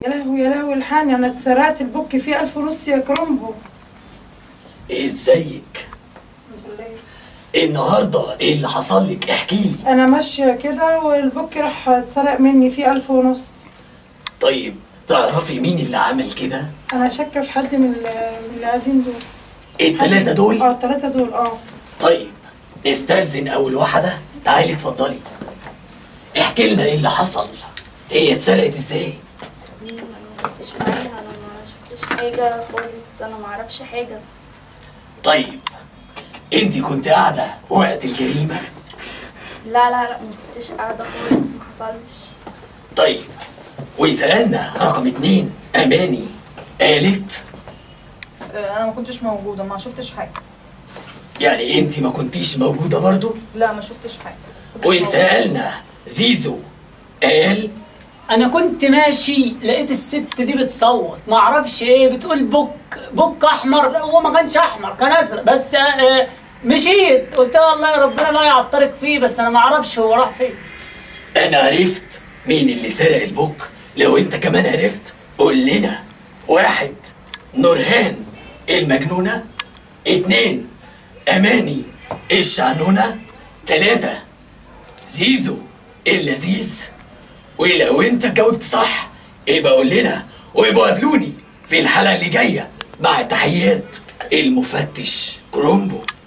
يا لهوي يا لهوي الحقني انا اتسرقت البوك فيه ألف ونص يا كرومبو ازيك النهارده ايه اللي حصل لك احكي لي انا ماشيه كده والبوك راح اتسرق مني فيه ألف ونص طيب تعرفي مين اللي عمل كده انا شاكه في حد من ال- من اللي قاعدين دول التلاتة دول اه التلاته دول اه طيب نستأذن أول واحدة تعالي اتفضلي احكي لنا ايه اللي حصل هي اتسرقت ازاي ما كنتش معايا انا ما شفتش حاجه خالص انا ما اعرفش حاجه طيب انت كنت قاعدة وقت الجريمة لا لا لا ما كنتش قاعده خالص ما حصلش طيب وسألنا رقم اتنين أماني قالت انا ما كنتش موجوده ما شفتش حاجه يعني انت ما كنتيش موجودة برضو لا ما شفتش حاجه كنتش موجودة. وسألنا زيزو قال انا كنت ماشي لقيت الست دي بتصوت ما اعرفش ايه بتقول بوك بوك احمر هو ما كانش احمر كان ازرق بس آه، مشيت قلت لها الله يا ربنا ما يعطرك فيه بس انا ما اعرفش هو راح فين أنا عرفت مين اللي سرق البوك لو أنت كمان عرفت قول لنا واحد نورهان المجنونة اتنين أماني الشعنونة تلاتة زيزو اللذيذ ولو أنت جاوبت صح يبقى قول لنا ويبقوا قابلوني في الحلقة اللي جاية مع تحيات المفتش كرومبو